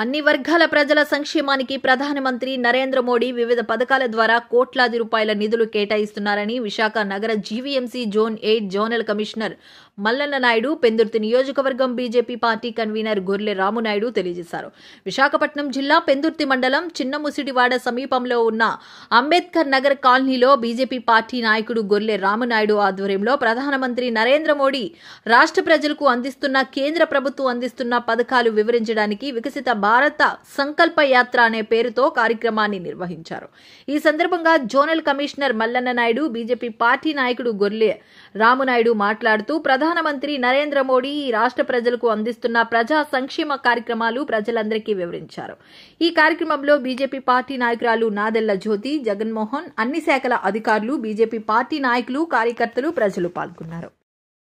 అన్ని వర్గాల ప్రజల సంక్షేమానికి ప్రధానమంత్రి నరేంద్ర మోడీ వివిధ పథకాల ద్వారా కోట్లాది రూపాయల నిధులు కేటాయిస్తున్నారని విశాఖ నగర GVMC zone eight zonal commissioner Mallanna Naidu Pendurthi నియోజకవర్గం బీజేపీ పార్టీ కన్వీనర్ గొర్లె రామునాయుడు తెలియజేశారు విశాఖపట్నం జిల్లా పెందుర్తి మండలం చిన్నముసిడివాడ సమీపంలో ఉన్న అంబేద్కర్ నగర్ కాలనీలో బీజేపీ పార్టీ నాయకుడు గొర్లె రామునాయుడు ఆధ్వర్యంలో ప్రధానమంత్రి నరేంద్ర మోడీ రాష్ట్ర ప్రజలకు అందిస్తున్న కేంద్ర ప్రభుత్వం అందిస్తున్న పథకాలు వివరించడానికి వికసిత భారత సంకల్ప యాత్ర అనే పేరుతో కార్యక్రమాన్ని నిర్వహించారు ఈ సందర్భంగా zonal commissioner Mallanna Naidu BJP party నాయకుడు గొర్లె రామునాయుడు మాట్లాడుతూ ప్రధానమంత్రి నరేంద్ర మోడీ ఈ రాష్ట్ర ప్రజలకు అందిస్తున్న ప్రజా సంక్షేమ కార్యక్రమాలు ప్రజలందరికీ వివరించారు ఈ కార్యక్రమంలో బీజేపీ పార్టీ నాయకురాలు నాదెళ్ల జ్యోతి జగన్మోహన్ అన్ని శాఖల అధికారులు బీజేపీ పార్టీ నాయకులు కార్యకర్తలు ప్రజలు పాల్గొన్నారు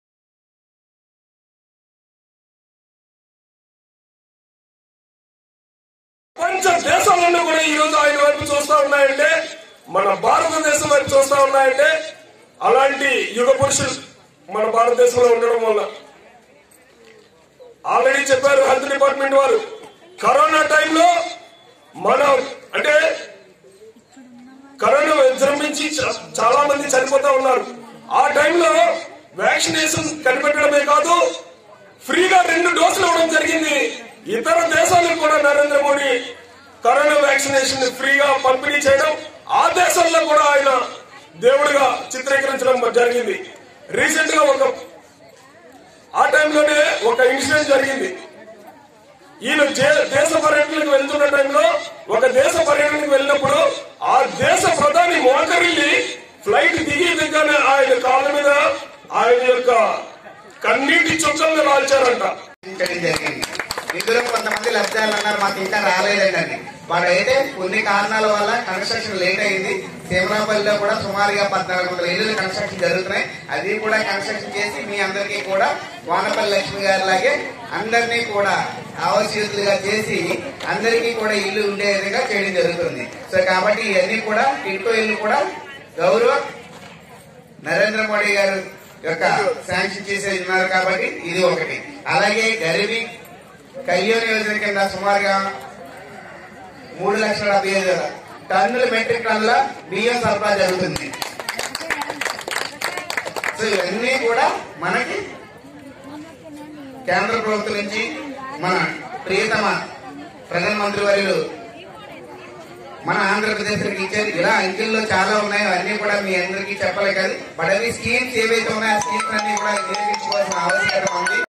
ప్రపంచ దేశాలన్నీ కూడా ఈ రోజు ఆయన వైపు చూస్తా ఉన్నాయంటే మన భారతదేశం వైపు చూస్తా ఉన్నాయంటే అలాంటి యుగ పురుషులు మన భారతదేశంలో ఉండడం వల్ల ఆల్రెడీ చెప్పారు హెల్త్ డిపార్ట్మెంట్ వారు కరోనా టైంలో మన అంటే కరోనా విజృంభించి చ- చాలా మంది చనిపోతా ఉన్నారు ఆ టైంలో వ్యాక్సినేషన్ కనిపెట్టడమే కాదు ఫ్రీగా రెండు డోసులు ఇవ్వడం జరిగింది ఇతర దేశాలకు కూడా నరేంద్ర మోడీ కరోనా వ్యాక్సినేషన్ ఫ్రీగా పంపిణీ చేయడం ఆ దేశాల్లో కూడా ఆయన దేవుడిగా చిత్రీకరించడం జరిగింది రీసెంట్ గా ఒక ఆ టైంలోనే ఒక ఇన్సిడెంట్ జరిగింది ఈయన జే- దేశ పర్యటనకు వెళ్తున్న టైంలో ఒక దేశ పర్యటనకు వెళ్ళినప్పుడు ఆ దేశ ప్రధాని మోకరిల్లి ఫ్లైట్ దిగి దిగ్గానే ఆయన కాళ్ళ మీద ఆయన యొక్క కన్నీటి చుక్కలను రాల్చారంట చేయడం జరిగింది ఇందులో కొంతమంది లబ్ధాలు అన్నారు మాకు ఇంకా రాలేదండి వాడు అయితే కొన్ని కారణాల వల్ల కన్స్ట్రక్షన్ లేట్ అయింది సీమరాపల్లిలో కూడా సుమారుగా పద్నాలుగు వందల ఇల్లులు కన్స్ట్రక్షన్ జరుగుతున్నాయి అది కూడా కన్స్ట్రక్షన్ చేసి మీ అందరికీ కూడా వానపల్లి లక్ష్మి గారి లాగే అందరినీ కూడా ఆవశ్యకులుగా చేసి అందరికీ కూడా ఇల్లు ఉండే విధంగా చేయడం జరుగుతుంది సో కాబట్టి ఇవన్నీ కూడా టిట్కో ఇల్లు కూడా గౌరవ నరేంద్ర మోడీ గారు యొక్క శాంక్షన్ చేసే ఉన్నారు కాబట్టి ఇది ఒకటి అలాగే గరీబీ కళ్యాణ యోజన కింద సుమారుగా మూడు లక్షల డెబ్బై ఐదు టన్నుల మెట్రిక్ టన్నుల బియ్యం సరఫరా జరుగుతుంది సో ఇవన్నీ కూడా మనకి కేంద్ర ప్రభుత్వం నుంచి మన ప్రియతమ ప్రధానమంత్రి వర్యులు మన ఆంధ్రప్రదేశ్ ఇచ్చారు ఇలా అంకెల్లో చాలా ఉన్నాయి అవన్నీ కూడా మీ అందరికీ చెప్పలే కాదు బట్ అవి స్కీమ్స్ ఏవైతే ఉన్నాయో ఆ స్కీమ్స్ అన్ని కూడా వినియోగించుకోవాల్సిన ఆవశ్యకత ఉంది